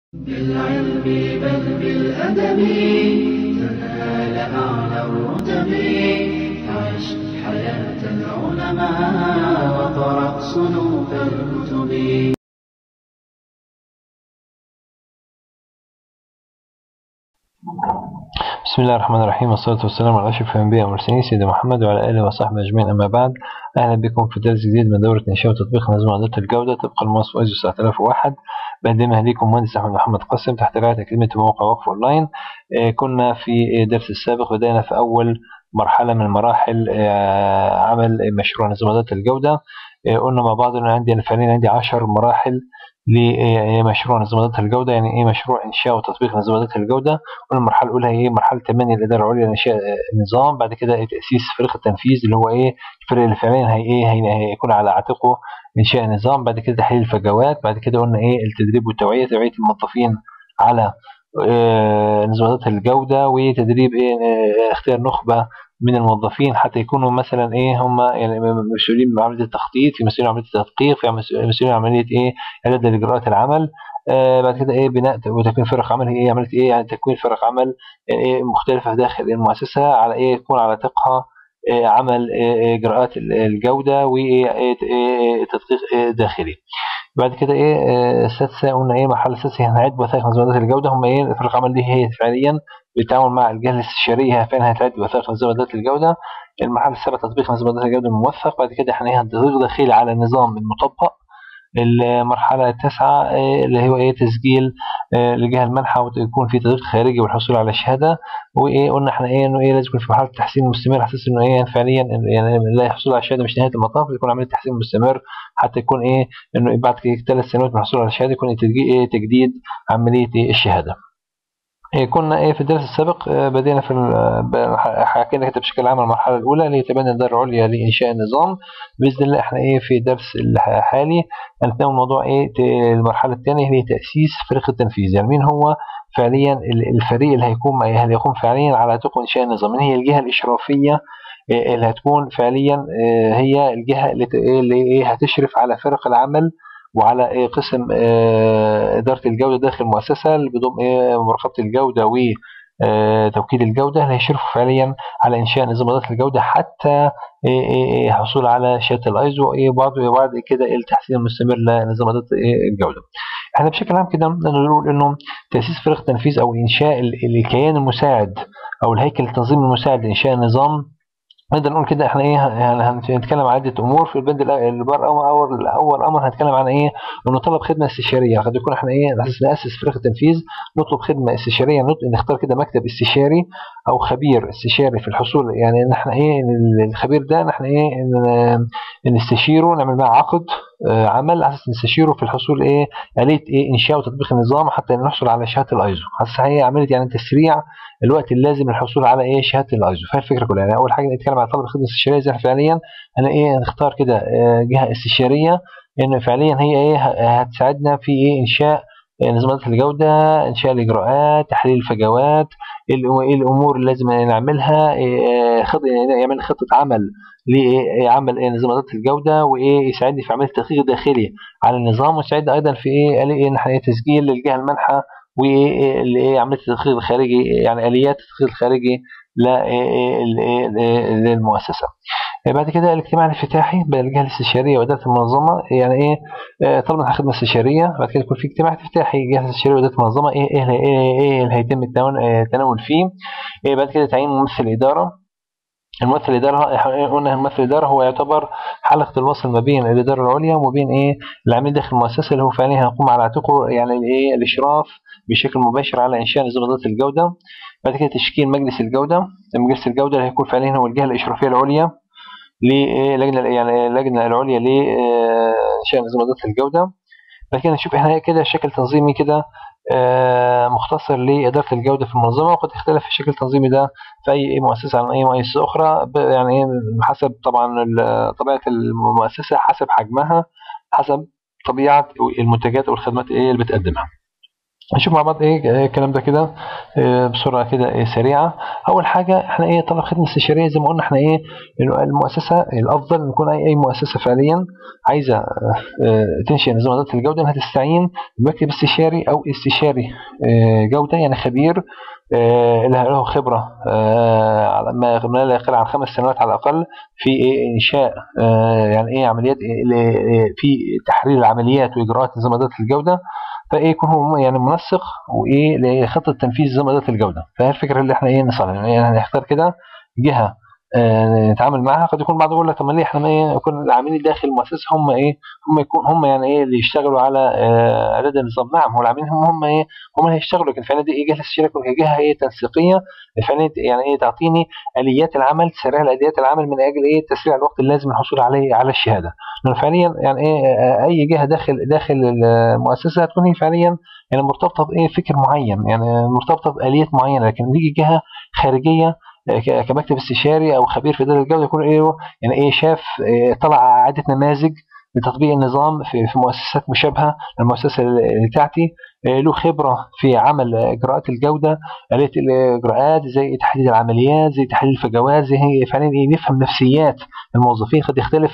بالعلم بل بالأدب تنال أعلى الرتب عش حياة العلماء وقرأ صنوف الكتب بسم الله الرحمن الرحيم والصلاة والسلام على أشرف الأنبياء والمرسلين سيدنا محمد وعلى آله وصحبه أجمعين أما بعد أهلا بكم في درس جديد من دورة إنشاء وتطبيق نظم عدد الجودة طبقا لمواصف أيزو 9001 بقدمها لكم مهندس أحمد محمد قاسم تحت رعاية أكاديمية موقع وقف أونلاين آه، كنا في الدرس السابق بدأنا في أول مرحلة من مراحل آه، عمل مشروع نظم عدد الجودة آه، قلنا مع بعض إن عندي فعليا عندي 10 مراحل لمشروع نظام الجودة يعني ايه مشروع انشاء وتطبيق نظام الجودة قلنا المرحلة الأولى هي مرحلة تبني الإدارة العليا لإنشاء النظام بعد كده تأسيس فريق التنفيذ اللي هو ايه الفريق اللي فعليا هي ايه هي- هيكون على عاتقه إنشاء نظام بعد كده تحليل الفجوات بعد كده قلنا ايه التدريب والتوعية توعية الموظفين على آه، نظامات الجودة وتدريب ايه آه، اختيار نخبة من الموظفين حتى يكونوا مثلا ايه هم يعني مسؤولين من عملية التخطيط في مسؤولين عن عملية التدقيق في مسؤولين عن عملية ايه إعداد لإجراءات العمل آه بعد كده ايه بناء وتكوين فرق عمل هي ايه عمليه ايه يعني تكوين فرق عمل يعني ايه مختلفه داخل المؤسسه على ايه يكون على طاقها إيه عمل إيه اجراءات الجوده وتدقيق إيه داخلي بعد كده ايه آه، السادسه قلنا ايه مرحله السادسه هنعد وثائق نظامات الجوده هم ايه فرق عمل دي هي فعليا بالتعاون مع الجهه الاستشاريه فعلا هتعد وثائق نظامات الجوده المرحله السابعه تطبيق نظامات الجوده الموثق بعد كده احنا ايه هنضيف داخلي على النظام المطبق المرحلة التاسعة آه، اللي هو ايه تسجيل آه، لجهة المنحة ويكون في تدقيق خارجي والحصول على شهادة وايه قلنا احنا ايه انه ايه لازم يكون في مرحلة تحسين مستمر على اساس انه ايه فعليا يعني لا يحصل على الشهادة مش نهاية المطاف يكون عملية تحسين مستمر حتى يكون ايه انه بعد ثلاث سنوات من الحصول على الشهادة يكون تجديد ايه تجديد عملية إيه الشهادة. إيه كنا ايه في الدرس السابق آه، بدينا في ال- ب- حكينا كده بشكل عام المرحله الاولى اللي هي تبني الاداره العليا لانشاء النظام باذن الله احنا ايه في الدرس الحالي هنتناول موضوع ايه ت- المرحله الثانيه هي تاسيس فريق التنفيذ يعني مين هو فعليا ال- الفريق اللي هيكون اللي هيقوم فعليا على طرق انشاء النظام من هي الجهه الاشرافيه إيه اللي هتكون فعليا آه، هي الجهه اللي ت- إيه اللي ايه هتشرف على فرق العمل وعلى إيه قسم آه، إدارة الجودة داخل المؤسسة اللي بيضم إيه مراقبة الجودة وتوكيد الجودة اللي هيشرفوا فعليا على إنشاء نظامات الجودة حتى إيه إيه إيه الحصول على شهادة الأيزو إيه بعض وبعد كده التحسين المستمر لنظامات إيه الجودة. احنا بشكل عام كده نقدر نقول انه تاسيس فريق تنفيذ او انشاء ال- الكيان المساعد او الهيكل التنظيمي المساعد لانشاء النظام نقدر نقول كده احنا ايه يعني هنتكلم عن عده امور في البند الأ- البار اول اول امر هنتكلم عن ايه انه طلب خدمه استشاريه قد يكون احنا ايه على اساس ناسس فريق التنفيذ نطلب خدمه استشاريه نط- نختار كده مكتب استشاري او خبير استشاري في الحصول يعني ان احنا ايه إن الخبير ده ان احنا ايه إن- إن نستشيره نعمل معاه عقد آه، عمل على اساس نستشيره في الحصول ايه آلية ايه انشاء وتطبيق النظام حتى نحصل على شهاده الايزو حاسس هي عمليه يعني تسريع الوقت اللازم للحصول على ايه شهاده الايزو فالفكره كلها يعني اول حاجه نتكلم عن طلب الخدمه الاستشاريه زي فعليا انا ايه نختار كده آه، جهه استشاريه ان فعليا هي ايه ه- هتساعدنا في ايه انشاء آه، نظامات الجوده انشاء الاجراءات تحليل الفجوات ايه الأ- إيه الامور اللي لازم نعملها إيه خط يعمل خطه عمل لعمل إيه نظامات الجوده وايه يساعدني في عمليه تدقيق داخلي على النظام ويساعدني ايضا في ايه آلية إيه ناحية تسجيل للجهه المانحه وايه اللي ايه عمليه التدقيق الخارجي يعني اليات التدقيق الخارجي ل- إيه- إيه- إيه- إيه- للمؤسسه. بعد كده الاجتماع الافتتاحي بين الجهه الاستشاريه واداره المنظمه يعني ايه آه، طلبنا خدمه استشاريه بعد كده يكون في اجتماع افتتاحي الجهه الاستشاريه واداره المنظمه ايه ايه اللي- ايه, إيه اللي هيتم التناول آه، التناول فيه إيه بعد كده تعيين ممثل اداره الممثل الإدارة إحنا قلنا الممثل الإدارة هو يعتبر حلقة الوصل ما بين الإدارة العليا وما بين إيه العميل داخل المؤسسة اللي هو فعليا هيقوم على عاتقه يعني الإيه الإشراف بشكل مباشر على إنشاء نظام الجودة بعد كده تشكيل مجلس الجودة مجلس الجودة اللي هيكون فعليا هو الجهة الإشرافية العليا للجنة يعني اللجنة العليا لإنشاء نظام الجودة بعد كده نشوف احنا كده شكل تنظيمي كده آه، مختصر لإدارة الجودة في المنظمة وقد يختلف الشكل التنظيمي ده في أي مؤسسة عن أي مؤسسة أخرى ب- يعني إيه حسب طبعا ال- طبيعة المؤسسة حسب حجمها حسب طبيعة المنتجات أو الخدمات إيه اللي بتقدمها. نشوف مع بعض ايه الكلام ده كده إيه بسرعه كده إيه سريعه اول حاجه احنا ايه طلب خدمه استشاريه زي ما قلنا احنا ايه المؤسسه الافضل نكون اي اي مؤسسه فعليا عايزه اه تنشئ نظام اداره الجوده انها تستعين بمكتب استشاري او استشاري اه جوده يعني خبير اه له خبره على ما لا يقل عن خمس سنوات على الاقل في إيه انشاء يعني ايه عمليات إيه في تحرير العمليات واجراءات نظام اداره الجوده فايه يكون هو يعني منسق وايه لخطه تنفيذ نظام اداره الجوده فهي الفكره اللي احنا ايه نصل يعني نختار كده جهه آه نتعامل معاها قد يكون بعض يقول لك طب ما ليه احنا ما ايه يكون العاملين داخل المؤسسه هم ايه هم يكون هم يعني ايه اللي يشتغلوا على آه اعداد النظام نعم هو العاملين هم هم ايه هم اللي هيشتغلوا لكن فعلا دي ايه جهه الاستشاريه تكون جهه ايه تنسيقيه فعلا يعني ايه تعطيني اليات العمل تسرع اليات العمل من اجل ايه تسريع الوقت اللازم للحصول عليه على الشهاده لان فعليا يعني ايه اي جهه داخل داخل المؤسسه هتكون هي فعليا يعني مرتبطه بايه فكر معين يعني مرتبطه باليات معينه لكن تيجي جهه خارجيه كمكتب استشاري او خبير في اداره الجوده يكون ايه يعني ايه شاف إيه طلع عده نماذج لتطبيق النظام في في مؤسسات مشابهه للمؤسسه بتاعتي له خبره في عمل اجراءات الجوده اليه الاجراءات زي تحديد العمليات زي تحديد الفجوات زي فعلا نفهم نفسيات الموظفين قد يختلف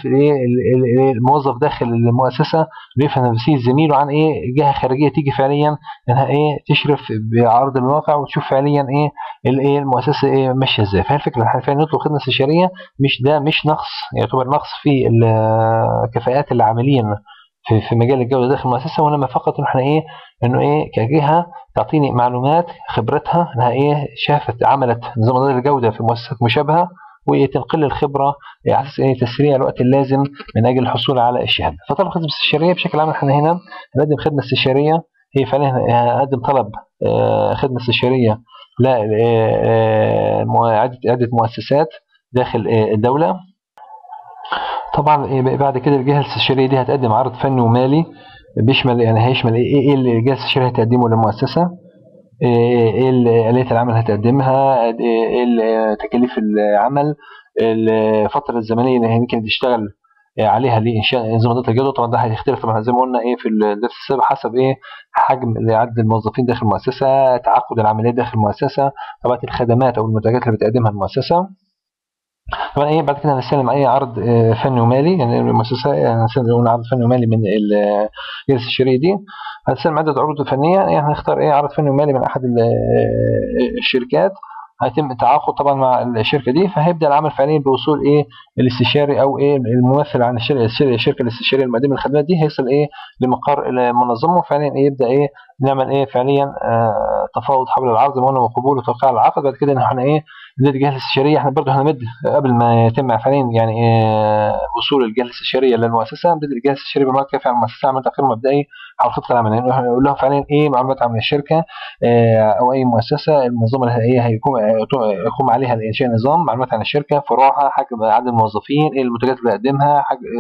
الموظف داخل المؤسسه يفهم نفسيه زميله عن ايه جهه خارجيه تيجي فعليا انها ايه تشرف بعرض الواقع وتشوف فعليا ايه الايه المؤسسه ايه ماشيه ازاي فهي الفكره احنا فعلا نطلب خدمه استشاريه مش ده مش نقص يعتبر نقص في الكفاءات العاملين في في مجال الجوده داخل المؤسسه وانما فقط ان احنا ايه انه ايه كجهه تعطيني معلومات خبرتها انها ايه شافت عملت نظام اداره الجوده في مؤسسات مشابهه وتنقل الخبره على اساس ايه تسريع الوقت اللازم من اجل الحصول على الشهاده فطلب خدمه استشاريه بشكل عام احنا هنا نقدم خدمه استشاريه هي فعلا نقدم طلب خدمه استشاريه لا عده مؤسسات داخل الدوله طبعا بعد كده الجهه الاستشاريه دي هتقدم عرض فني ومالي بيشمل يعني هيشمل ايه ايه اللي الجهه الاستشاريه هتقدمه للمؤسسه ايه آلية العمل هتقدمها ايه تكاليف العمل الفترة الزمنية اللي يمكن تشتغل عليها لإنشاء نظام إدارة الجودة طبعا ده هيختلف طبعا زي ما قلنا ايه في الدرس السابق حسب ايه حجم عدد الموظفين داخل المؤسسة تعقد العمليات داخل المؤسسة طبعا الخدمات أو المنتجات اللي بتقدمها المؤسسة طبعا ايه بعد كده هنستلم اي عرض فني ومالي يعني المؤسسه هنستلم عرض فني ومالي من الجهه الاستشاريه دي هنستلم عده عروض فنيه يعني هنختار ايه عرض فني ومالي من احد الشركات هيتم التعاقد طبعا مع الشركه دي فهيبدا العمل فعليا بوصول ايه الاستشاري او ايه الممثل عن الشركه الشركه الاستشاريه المقدمه الخدمات دي هيصل ايه لمقر المنظمه وفعليا إيه يبدا ايه نعمل ايه فعليا آه تفاوض حول العرض زي وقبول وتوقيع العقد بعد كده احنا ايه بدايه الجهه الاستشاريه احنا برضه هنمد قبل ما يتم فعليا يعني إيه وصول الجهه الاستشاريه للمؤسسه بدأ الجهه الاستشاريه بما كافي على المؤسسه عمل تقرير مبدئي حول خطه العمل يعني نقول لهم فعليا ايه معلومات عن الشركه اه او اي مؤسسه المنظومه اللي هي هيقوم يقوم عليها انشاء نظام معلومات عن الشركه فروعها حجم عدد الموظفين ايه المنتجات اللي بتقدمها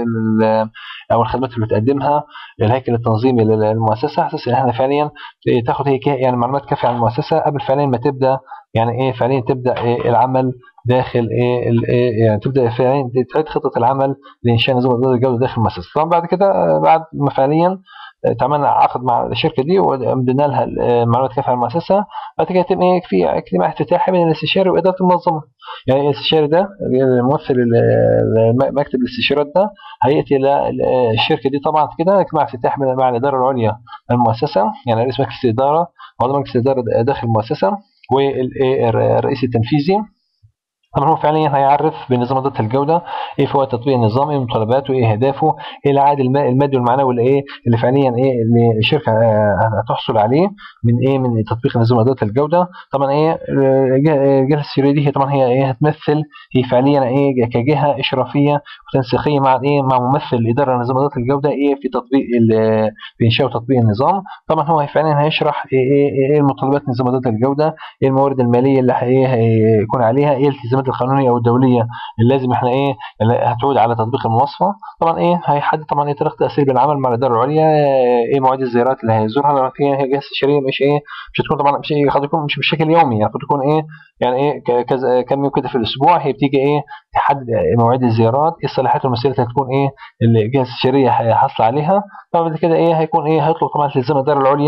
او الخدمات اللي بتقدمها الهيكل التنظيمي للمؤسسه على اساس ان احنا فعليا تاخد هي يعني معلومات كافيه عن المؤسسه قبل فعليا ما تبدا يعني ايه فعليا تبدا إيه العمل داخل ايه, إيه يعني تبدا فعليا تعيد خطه العمل لانشاء نظام اداره الجوده داخل المؤسسه طبعا بعد كده بعد ما فعليا تعملنا عقد مع الشركه دي ومدينا لها معلومات كافيه عن المؤسسه بعد كده يتم ايه في اجتماع افتتاحي بين الاستشاري واداره المنظمه يعني الاستشاري ده الممثل مكتب الاستشارات ده هياتي للشركه دي طبعا كده اجتماع افتتاحي مع الاداره العليا للمؤسسه يعني رئيس مجلس الاداره وعضو مجلس الاداره داخل المؤسسه والرئيس التنفيذي طبعا هو فعليا هيعرف بنظام اداره الجوده ايه فوائد تطبيق النظام ايه متطلباته ايه اهدافه ايه العائد المادي والمعنوي اللي ايه اللي فعليا ايه اللي الشركه هتحصل عليه من ايه من تطبيق نظام اداره الجوده طبعا ايه الجهه الاستشاريه دي هي طبعا هي ايه هتمثل هي فعليا ايه كجهه اشرافيه وتنسيقيه مع ايه مع ممثل الاداره نظام اداره الجوده ايه في تطبيق في انشاء وتطبيق النظام طبعا هو فعليا هيشرح ايه ايه, إيه المتطلبات نظام اداره الجوده ايه الموارد الماليه اللي هيكون عليها ايه الالتزامات القانونيه او الدوليه اللي لازم احنا ايه اللي هتعود على تطبيق المواصفه طبعا ايه هيحدد طبعا ايه طريقه تاثير بالعمل مع الاداره العليا ايه مواعيد الزيارات اللي هيزورها لما في جهه استشاريه مش ايه مش هتكون طبعا مش ايه قد يكون مش بشكل يومي يعني قد تكون ايه يعني ايه كذا كم يوم كده في الاسبوع هي بتيجي ايه تحدد مواعيد الزيارات ايه الصلاحيات والمسؤوليات اللي هتكون ايه الجهه الاستشاريه حاصله عليها طبعا بعد كده ايه هيكون ايه هيطلب طبعا التزام الاداره العليا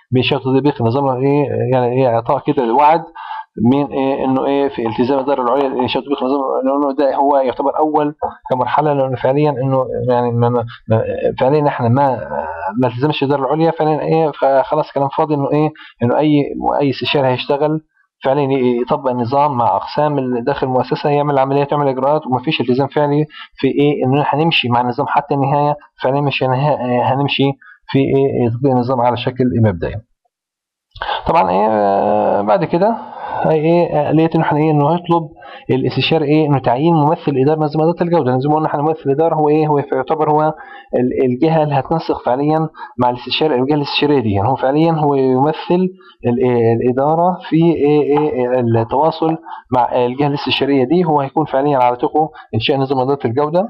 بإنشاء وتطبيق النظام إيه يعني إيه إعطاء كده الوعد من إيه إنه إيه في التزام الإدارة العليا لإنشاء وتطبيق النظام لأنه ده هو يعتبر أول كمرحلة لأنه فعليا إنه يعني ما ما فعليا إحنا ما ما التزمش الإدارة العليا فعليا إيه فخلاص كلام فاضي إنه إيه إنه أي أي استشاري هيشتغل فعليا يطبق النظام مع اقسام داخل المؤسسه يعمل عمليات يعمل اجراءات ومفيش التزام فعلي في ايه ان هنمشي مع النظام حتى النهايه فعليا مش هنمشي في ايه تطبيق النظام على شكل مبدئي طبعا ايه بعد كده ايه لقيت انه احنا ايه انه هيطلب الاستشاري ايه انه تعيين ممثل اداره نظم اداره الجوده زي ما قلنا احنا ممثل اداره هو ايه هو يعتبر هو الجهه اللي هتنسق فعليا مع الاستشاري الجهه الاستشاريه دي يعني هو فعليا هو يمثل الاداره في ايه ايه التواصل مع الجهه الاستشاريه دي هو هيكون فعليا على تقو انشاء نظام اداره الجوده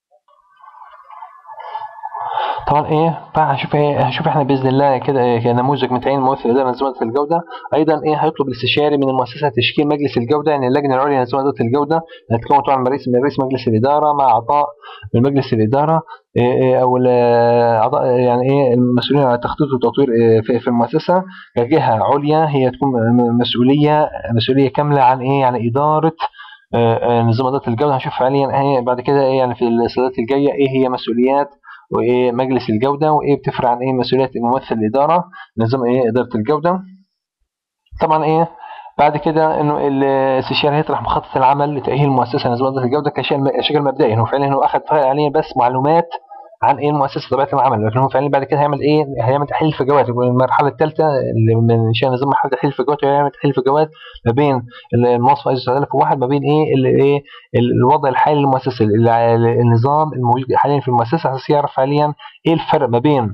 طبعا ايه بقى هنشوف ايه هنشوف احنا باذن الله كده كنموذج من تعيين ممثل اداره نظام الجوده ايضا ايه هيطلب الاستشاري من المؤسسه تشكيل مجلس الجوده يعني اللجنه العليا لنظام اداره الجوده هتكون طبعا من رئيس من رئيس مجلس الاداره مع اعضاء من مجلس الاداره إيه إيه او اعضاء يعني ايه المسؤولين عن التخطيط والتطوير إيه في, في المؤسسه كجهه عليا هي تكون مسؤوليه مسؤوليه كامله عن ايه يعني اداره نظام اداره الجوده هنشوف فعليا ايه بعد كده ايه يعني في السلايدات الجايه ايه هي مسؤوليات وايه مجلس الجوده وايه بتفرق عن ايه مسؤوليات ممثل الاداره نظام ايه اداره الجوده طبعا ايه بعد كده انه الاستشاري هيطرح مخطط العمل لتاهيل المؤسسه نظام اداره الجوده كشكل مبدئي انه فعلا هو اخذ عليه بس معلومات عن ايه المؤسسه طبيعه العمل لكن هو فعلا بعد كده هيعمل ايه هيعمل تحليل فجوات المرحله الثالثه اللي من انشاء نظام مرحله تحليل فجوات هيعمل تحليل فجوات ما بين المواصفه ايزو 9001 ما بين ايه ايه الوضع الحالي للمؤسسه النظام الموجود حاليا في المؤسسه عشان يعرف فعليا ايه الفرق ما بين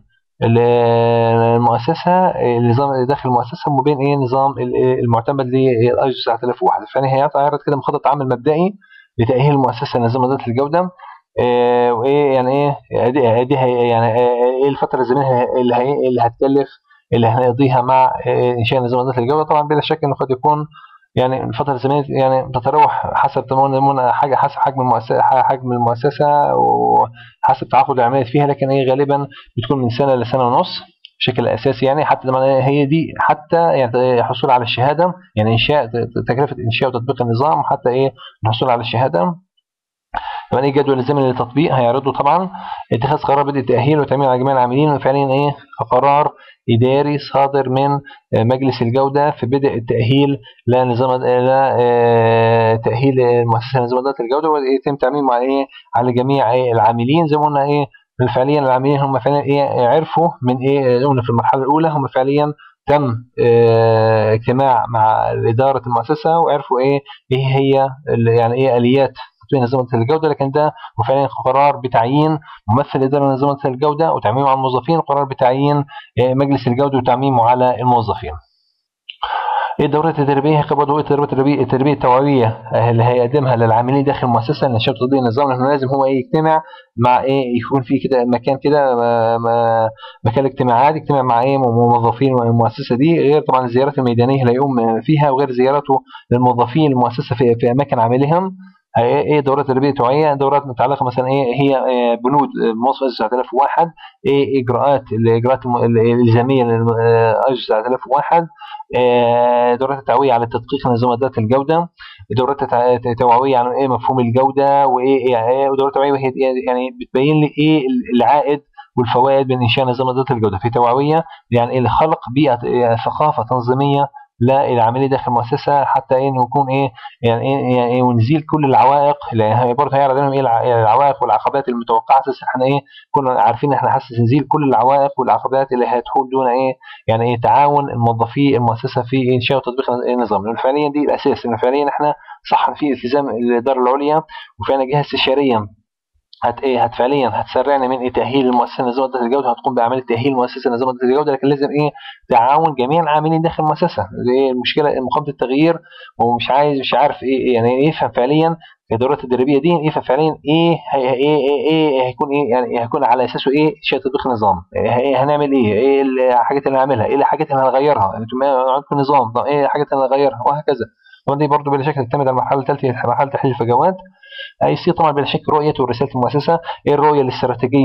المؤسسه النظام اللي داخل المؤسسه وما بين ايه النظام المعتمد للايزو 9001 فعلا هيعرض كده مخطط عمل مبدئي لتاهيل المؤسسه نظام اداره الجوده إيه وايه يعني ايه دي, دي يعني ايه الفتره الزمنيه اللي هي اللي هتكلف اللي هنقضيها مع انشاء نظام اداره الجوده طبعا بلا شك انه قد يكون يعني الفتره الزمنيه يعني تتراوح حسب حاجه حسب حجم المؤسسه حجم المؤسسه وحسب تعاقد العمليات فيها لكن هي غالبا بتكون من سنه لسنه ونص بشكل اساسي يعني حتى هي دي حتى يعني الحصول على الشهاده يعني انشاء تكلفه انشاء وتطبيق النظام وحتى ايه الحصول على الشهاده كمان ايه جدول الزمني للتطبيق هيعرضه طبعا اتخاذ قرار بدء التأهيل وتأمين على جميع العاملين وفعليا ايه قرار إداري صادر من مجلس الجودة في بدء التأهيل لنظام لا تأهيل المؤسسة نظام إدارة الجودة ويتم تعميم على ايه على جميع إيه العاملين زي ما قلنا ايه فعليا العاملين هم فعليا ايه عرفوا من ايه قلنا في المرحلة الأولى هم فعليا تم اه اجتماع مع إدارة المؤسسة وعرفوا ايه ايه هي يعني ايه آليات تطبيق نظام الجودة لكن ده وفعليا قرار بتعيين ممثل إدارة نظام الجودة وتعميمه على الموظفين وقرار بتعيين مجلس الجودة وتعميمه على الموظفين ايه الدورات التدريبيه هي قبل دورات التدريبيه التدريبيه التدريبيه التوعويه اللي هيقدمها للعاملين داخل المؤسسه ان شرط تطبيق النظام لانه لازم هو ايه يجتمع مع ايه يكون في كده مكان كده مكان الاجتماعات يجتمع مع ايه موظفين المؤسسه دي غير طبعا الزيارات الميدانيه اللي هيقوم فيها وغير زيارته للموظفين المؤسسه في, في اماكن عملهم ايه دورات تدريبيه توعيه دورات متعلقه مثلا ايه هي بنود مواصفه 9001 ايه اجراءات الاجراءات الالزاميه لايزو 9001 دورات التوعيه على تدقيق نظام اداره الجوده دورات توعويه عن ايه مفهوم الجوده وايه ايه ودورات توعيه وهي يعني بتبين لي ايه العائد والفوائد من انشاء نظام اداره الجوده في توعويه يعني ايه خلق بيئه ثقافه تنظيميه للعاملين داخل المؤسسه حتى ايه يكون ايه يعني ايه, يعني إيه ونزيل كل العوائق اللي برضه هيعرض لهم ايه العوائق والعقبات المتوقعه اساسا احنا ايه كنا عارفين احنا حاسس نزيل كل العوائق والعقبات اللي هتحول دون ايه يعني ايه تعاون الموظفي المؤسسه في انشاء وتطبيق النظام لان فعليا دي الاساس لان فعليا احنا صح في التزام الاداره العليا وفعلا جهه استشاريه هت ايه هت فعليا هتسرعنا من إيه تاهيل المؤسسه نظام اداره الجوده هتقوم بعمليه تاهيل المؤسسه نظام اداره الجوده لكن لازم ايه تعاون جميع العاملين داخل المؤسسه ايه المشكله مقابله التغيير ومش عايز مش عارف ايه يعني يفهم فعليا الدورات التدريبيه دي يفهم فعليا ايه هي ايه ايه, إيه هيكون ايه يعني هيكون على اساسه ايه شيء تطبيق نظام إيه هنعمل ايه ايه الحاجات اللي هنعملها ايه الحاجات اللي هنغيرها انتم عندكم نظام طب ايه الحاجات اللي هنغيرها وهكذا طبعا دي برضه بلا شك تعتمد على المرحله الثالثه مرحله تحليل الفجوات هيصير طبعا بلا شك رؤية ورسالة المؤسسة ايه الرؤية الاستراتيجية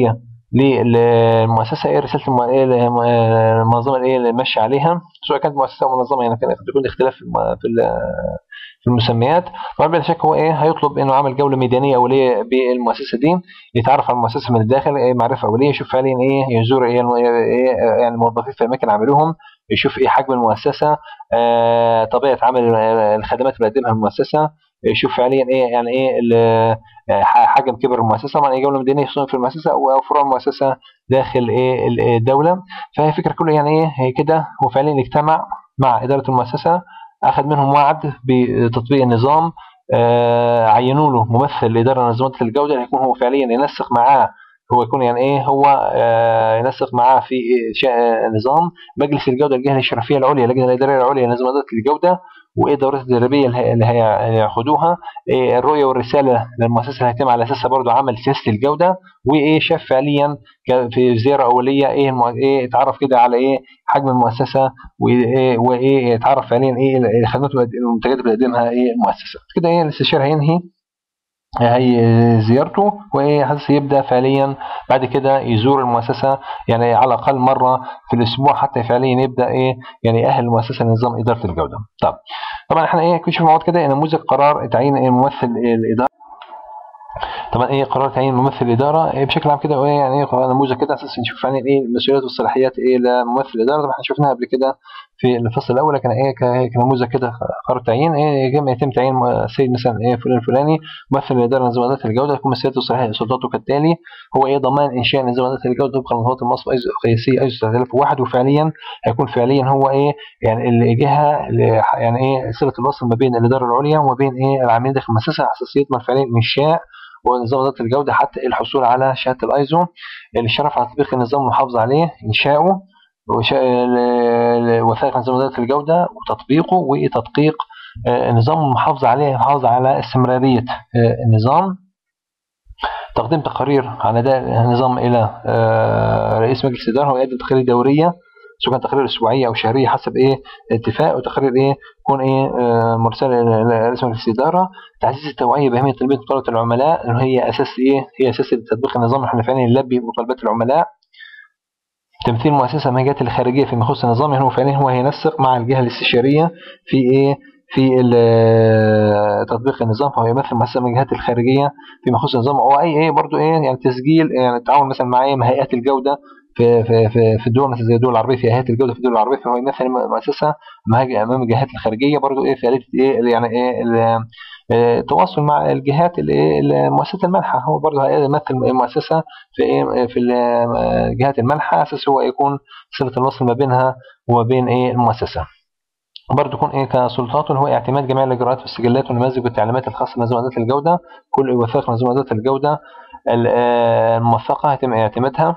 للمؤسسه ايه رساله الم- إيه المنظمه ايه اللي ماشيه عليها سواء كانت مؤسسه او منظمه يعني كان قد يكون اختلاف في الم- في ال- في المسميات طبعا بلا شك هو ايه هيطلب انه عمل جوله ميدانيه اوليه بالمؤسسه دي يتعرف على المؤسسه من الداخل إيه معرفه اوليه يشوف فعليا ايه يزور ايه الم- إيه يعني الموظفين في اماكن عملهم يشوف ايه حجم المؤسسه آه طبيعه عمل الخدمات اللي بتقدمها المؤسسه يشوف فعليا ايه يعني ايه ال- آه، حجم كبر المؤسسه طبعا ايه جوله ميدانيه خصوصا في المؤسسه او فروع المؤسسه داخل ايه ال- الدوله فهي فكره كله يعني ايه هي كده هو فعليا اجتمع مع اداره المؤسسه اخذ منهم وعد بتطبيق النظام آه، عينوا له ممثل لاداره منظمات الجوده اللي يكون هو فعليا ينسق معاه هو يكون يعني ايه هو آه، ينسق معاه في شا- نظام مجلس الجوده الجهه الاشرافيه العليا اللجنه الاداريه العليا لنظام اداره الجوده وايه الدورات التدريبيه اللي هي- اللي هي- اللي هياخدوها إيه الرؤيه والرساله للمؤسسه اللي هيتم على اساسها برضه عمل سياسه الجوده وايه شاف فعليا ك- في زياره اوليه ايه المو... ايه اتعرف كده على ايه حجم المؤسسه وايه وايه اتعرف فعليا ايه الخدمات والمنتجات اللي بتقدمها ايه المؤسسه كده ايه الاستشاري هينهي هي زيارته وايه حاسس يبدا فعليا بعد كده يزور المؤسسه يعني على الاقل مره في الاسبوع حتى فعليا يبدا ايه يعني يأهل المؤسسه لنظام اداره الجوده طب طبعا احنا ايه كشف مواد كده نموذج قرار تعيين إيه ممثل إيه الاداره طبعا ايه قرار تعيين ممثل الاداره إيه بشكل عام كده ايه يعني ايه قرار نموذج كده اساس نشوف يعني ايه المسؤوليات والصلاحيات ايه لممثل الاداره طبعا احنا شفناها قبل كده في الفصل الاول كان ايه ك- كنموذج كده قرار تعيين ايه يتم- يتم تعيين السيد مثلا ايه فلان الفلاني ممثل الاداره نظام اداره الجوده يكون مسؤوليته والصلاحيات سلطاته كالتالي هو ايه ضمان انشاء نظام اداره الجوده طبقا لنظام المصرف القياسيه ايزو 3001 وفعليا هيكون فعليا هو ايه يعني الجهه اللي ح- يعني ايه صله الوصل ما بين الاداره العليا وما بين ايه العاملين داخل المؤسسه على اساس يضمن فعليا انشاء ونظام اداره الجوده حتى الحصول على شهاده الايزو الشرف على تطبيق النظام والمحافظه عليه انشاؤه وشا- ال- ال- وثائق نظام اداره الجوده وتطبيقه وتدقيق آه، النظام المحافظه عليه المحافظه على استمراريه آه، النظام تقديم تقارير عن اداء النظام الى آه، رئيس مجلس الاداره هو يقدم تقارير دوريه سواء كان تقارير اسبوعيه او شهريه حسب ايه اتفاق وتقارير ايه تكون ايه آه، مرسله لرئيس مجلس الاداره تعزيز التوعيه باهميه تلبيه مطالبات العملاء لانه هي اساس ايه هي اساس تطبيق النظام احنا فعلا نلبي مطالبات العملاء تمثيل مؤسسه من الجهات الخارجيه فيما يخص النظام يعني هو فعليا هو هينسق مع الجهه الاستشاريه في ايه في ال- تطبيق النظام فهو يمثل مؤسسه من الجهات الخارجيه فيما يخص النظام او اي ايه برضه ايه يعني تسجيل يعني التعاون مثلا مع ايه مع هيئات الجوده في في في في الدول مثل زي الدول العربيه في هيئات الجوده في الدول العربيه فهو يمثل مؤسسه مع- امام الجهات الخارجيه برضه ايه في آلية ايه يعني ايه ال- آه، التواصل مع الجهات اللي إيه مؤسسه المنحه هو برضه هيمثل مؤسسه في ايه في ال- جهات المنحه على اساس هو يكون صله الوصل ما بينها وما بين ايه المؤسسه برضه يكون ايه كسلطاته هو اعتماد جميع الاجراءات والسجلات والنماذج والتعليمات الخاصه بنظام اداره الجوده كل وثائق نظام اداره الجوده ال- آه، الموثقه يتم اعتمادها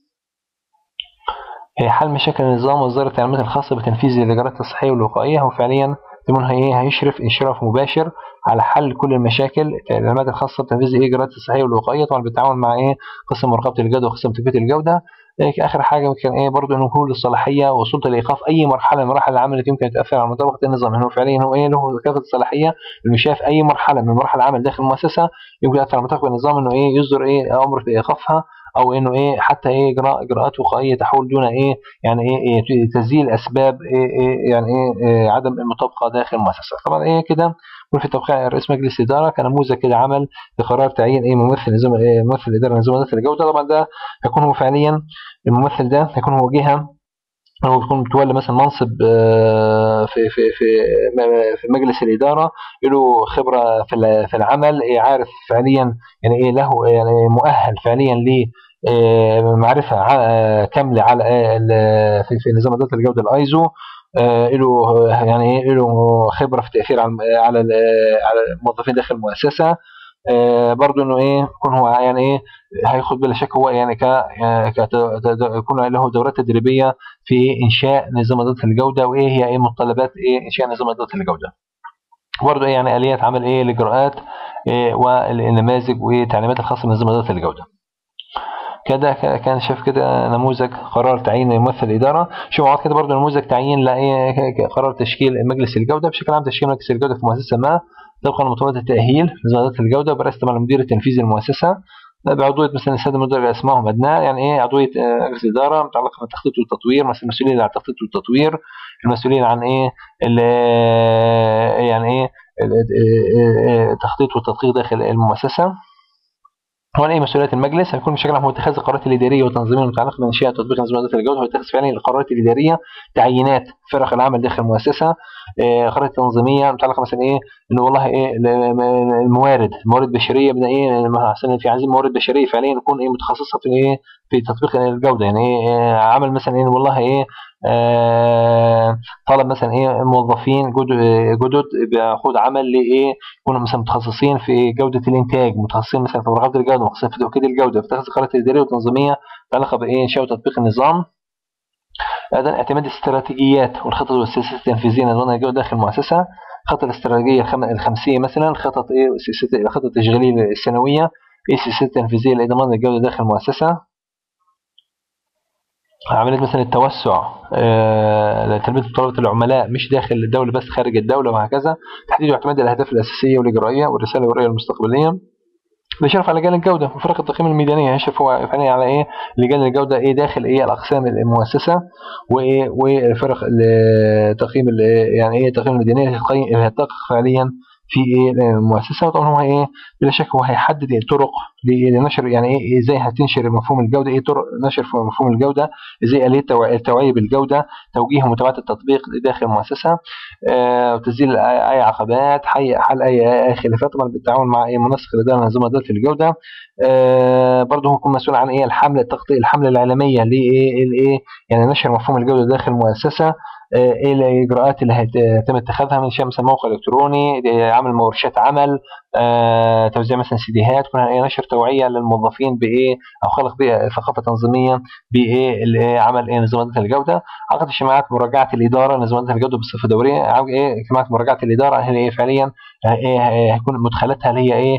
هي حل مشاكل النظام واصدار التعليمات الخاصه بتنفيذ الاجراءات الصحيه والوقائيه هو فعليا ضمن ايه هيشرف اشراف مباشر على حل كل المشاكل التعليمات الخاصه بتنفيذ الاجراءات الصحيه والوقائيه طبعا بالتعاون مع ايه قسم مراقبه الجوده وقسم تثبيت الجوده إيه اخر حاجه كان ايه برضه انه هو الصلاحيه وسلطه لايقاف اي مرحله من مراحل العمل التي يمكن ان تؤثر على مطابقه النظام يعني هو فعليا هو ايه له كافه الصلاحيه انه شاف اي مرحله من مراحل العمل داخل المؤسسه يمكن يؤثر على مطابقه النظام انه ايه يصدر ايه امر بايقافها او انه ايه حتى ايه اجراء اجراءات وقائيه تحول دون ايه يعني ايه, إيه تزيل اسباب إيه إيه يعني ايه, إيه عدم المطابقه داخل المؤسسه طبعا ايه كده يكون في توقيع رئيس مجلس الاداره كنموذج كده عمل لقرار تعيين ايه ممثل نظام إيه ممثل الاداره نظام اداره الجوده طبعا ده هيكون هو فعليا الممثل ده هيكون هو جهه هو بيكون متولي مثلا منصب آه، في في في م- في مجلس الاداره له خبره في ال- في العمل إيه عارف فعليا يعني ايه له يعني مؤهل فعليا ل آه، معرفه ع- آه، كامله على آه، ال- في في نظام اداره الجوده الايزو آه، له يعني ايه له خبره في التاثير على على ال- على الموظفين داخل المؤسسه آه، برضو انه ايه يكون هو يعني ايه هياخد بلا شك هو يعني ك يعني كت- ت- يكون له دورات تدريبيه في انشاء نظام اداره الجوده وايه هي ايه متطلبات ايه انشاء نظام اداره الجوده برضه ايه يعني اليات عمل ايه الاجراءات إيه والنماذج والتعليمات الخاصه بنظام اداره الجوده كده ك- كان شاف كده نموذج قرار تعيين ممثل اداره شوف معاك كده برضه نموذج تعيين لايه ك- ك- قرار تشكيل مجلس الجوده بشكل عام تشكيل مجلس الجوده في مؤسسه ما طبقا لمطالبات التاهيل نظام اداره الجوده برئاسه طبعا المدير التنفيذي للمؤسسه بعضويه مثلا الساده المدير اسمائهم ادناه يعني ايه عضويه مجلس اداره متعلقه بالتخطيط والتطوير مثلا المسؤولين عن التخطيط والتطوير المسؤولين عن ايه يعني ايه التخطيط والتدقيق داخل المؤسسه هو ايه مسؤوليات المجلس هيكون بشكل عام هو اتخاذ القرارات الاداريه والتنظيميه المتعلقه بانشاء تطبيق نظام اداره الجوده هو يتخذ فعلا القرارات الاداريه تعيينات فرق العمل داخل المؤسسه آه، قرارات تنظيميه متعلقه مثلا ايه انه والله ايه الموارد الموارد البشريه بدنا ايه مثلا في عايزين موارد بشريه فعليا نكون ايه متخصصه في ايه في تطبيق الجوده يعني ايه آه، عمل مثلا ايه والله ايه آه، طلب مثلا ايه موظفين جدد بعقود عمل لايه يكونوا مثلا متخصصين في جوده الانتاج متخصصين مثلا في مراقبه الجوده متخصصين في توكيد الجوده في اتخاذ القرارات الاداريه والتنظيميه متعلقه بايه انشاء وتطبيق النظام ايضا اعتماد الاستراتيجيات والخطط والسياسات التنفيذيه لنظام الجوده داخل المؤسسه الخطط الاستراتيجيه الخمسيه مثلا خطط ايه الخطط التشغيليه السنويه ايه السياسات التنفيذيه لضمان الجوده داخل المؤسسه عمليه مثلا التوسع آه، لتلبيه طلبات العملاء مش داخل الدوله بس خارج الدوله وهكذا تحديد واعتماد الاهداف الاساسيه والاجرائيه والرساله الورقيه المستقبليه بيشرف على لجان الجودة وفرق التقييم الميدانية يشرف هو يعني على إيه لجان الجودة إيه داخل إيه الأقسام المؤسسة وإيه وفرق التقييم يعني إيه التقييم الميدانية اللي هتدقق فعليا في ايه المؤسسه وطبعا هو ايه بلا شك هو هيحدد الطرق لنشر يعني ايه ازاي هتنشر مفهوم الجوده ايه طرق نشر مفهوم الجوده ازاي اليه التوعيه بالجوده توجيه ومتابعه التطبيق داخل المؤسسه آه تسجيل اي عقبات حل اي خلافات طبعا بالتعاون مع ايه منسق الاداره منظومه اداره الجوده آه برضه هو يكون مسؤول عن ايه الحمله التغطيه الحمله الاعلاميه لايه الايه يعني نشر مفهوم الجوده داخل المؤسسه آه، ايه الاجراءات اللي هيتم اتخاذها من شيء مثلا موقع الكتروني عمل ورشات عمل آه، توزيع مثلا سيديهات كنا نشر توعيه للموظفين بايه او خلق بيئه ثقافه تنظيميه بايه عمل ايه نظامات الجوده عقد اجتماعات مراجعه الاداره نظامات الجوده بصفه دوريه ايه اجتماعات مراجعه الاداره هي ايه فعليا ايه هيكون مدخلاتها اللي هي ايه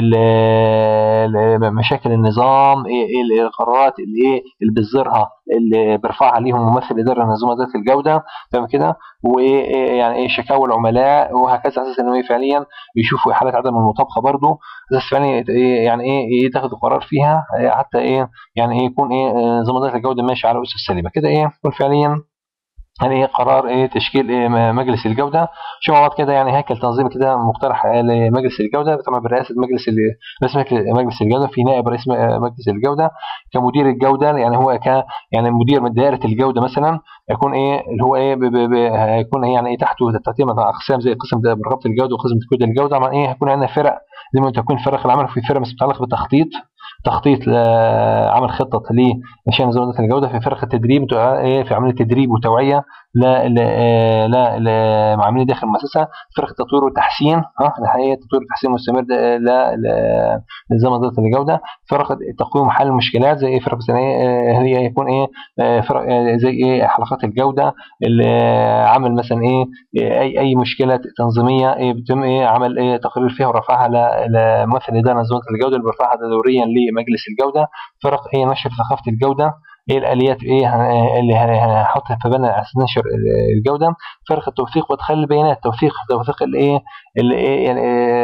مشاكل النظام ايه, إيه القرارات اللي ايه اللي بيصدرها اللي بيرفعها ليهم ممثل اداره نظام اداره الجوده تمام كده وايه إيه يعني ايه شكاوى العملاء وهكذا اساس انه إيه فعليا يشوفوا حالات عدم المطابقه برضه اساس فعليا إيه يعني ايه يتخذوا قرار فيها حتى ايه يعني ايه يكون ايه نظام اداره الجوده ماشي على اسس سليمه كده ايه يكون فعليا يعني ايه قرار ايه تشكيل ايه مجلس الجوده شو بعد كده يعني هيكل تنظيمي كده مقترح لمجلس الجوده طبعا برئاسه مجلس رئيس مجلس الجوده في نائب رئيس مجلس الجوده كمدير الجوده يعني هو ك يعني مدير من دائره الجوده مثلا يكون ايه اللي هو ايه هيكون يعني ايه تحته ترتيب اقسام زي قسم مراقبه الجوده وقسم تكوين الجوده طبعا ايه هيكون عندنا فرق زي ما تكون فرق العمل في فرق متعلقه بالتخطيط تخطيط لعمل خطة لإنشاء نظام الجودة في فرق التدريب إيه، في عملية تدريب وتوعية لا لا لمعاملين داخل المؤسسة فرق التطوير والتحسين ها الحقيقة التطوير والتحسين المستمر لا لنظام إدارة الجودة فرق التقويم وحل المشكلات زي إيه فرق إيه، هي يكون إيه فرق زي إيه حلقات الجودة اللي عمل مثلا إيه أي أي مشكلة تنظيمية إيه بيتم إيه عمل إيه تقرير فيها ورفعها لممثل إدارة نظام الجودة اللي بيرفعها دوريا لمجلس الجودة فرق هي نشر ثقافة الجودة ايه الاليات ايه اللي هنحطها في بالنا عشان ننشر الجوده فرق التوثيق وادخال البيانات توثيق توثيق الايه يعني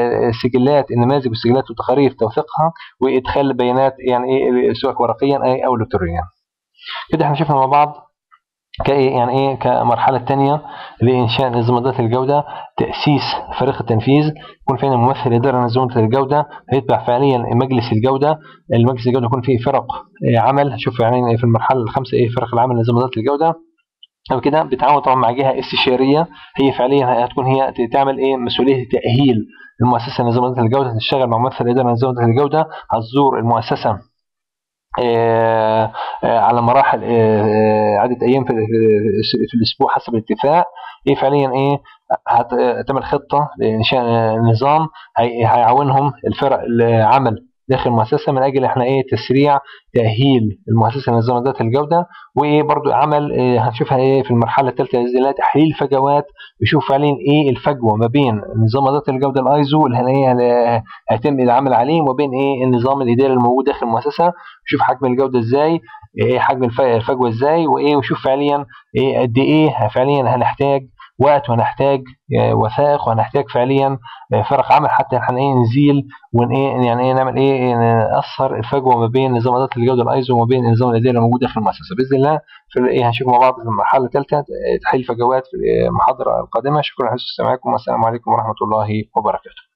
السجلات النماذج والسجلات والتقارير توثيقها وادخال البيانات يعني ايه سواء ورقيا او الكترونيا كده احنا شفنا مع بعض كايه يعني ايه كمرحله ثانيه لانشاء نظامات الجوده تاسيس فريق التنفيذ يكون فينا ممثل اداره نظامات الجوده يتبع فعليا مجلس الجوده المجلس الجوده يكون فيه فرق عمل شوف يعني في المرحله الخامسه ايه فرق العمل نظامات الجوده او كده بتعاون طبعا مع جهه استشاريه هي فعليا هتكون هي تعمل ايه مسؤوليه تاهيل المؤسسه نظامات الجوده تشتغل مع ممثل اداره نظامات الجوده هتزور المؤسسه آه، آه، على مراحل آه، عدة أيام في الأسبوع حسب الاتفاق إيه فعليا إيه هتعمل خطة لإنشاء نظام هيعاونهم الفرق العمل داخل المؤسسة من أجل إحنا إيه تسريع تأهيل المؤسسة لنظام ذات الجودة وإيه برضو عمل إيه هنشوفها إيه في المرحلة الثالثة بإذن الله تحليل فجوات بيشوف فعليا إيه الفجوة ما بين نظام ذات الجودة الأيزو اللي هي هيتم العمل عليه وما بين إيه النظام الإداري الموجود داخل المؤسسة يشوف حجم الجودة إزاي إيه حجم الفجوة إزاي وإيه ويشوف فعليا إيه قد إيه فعليا هنحتاج وقت وهنحتاج وثائق وهنحتاج فعليا فرق عمل حتى احنا ايه نزيل ون ايه يعني ايه نعمل ايه نقصر الفجوه ما بين نظام اداره الجوده الايزو وما بين النظام الاداري الموجوده في المؤسسه باذن الله في ايه هنشوف مع بعض في المرحله الثالثه تحليل فجوات في المحاضره القادمه شكرا لحسن استماعكم والسلام عليكم ورحمه الله وبركاته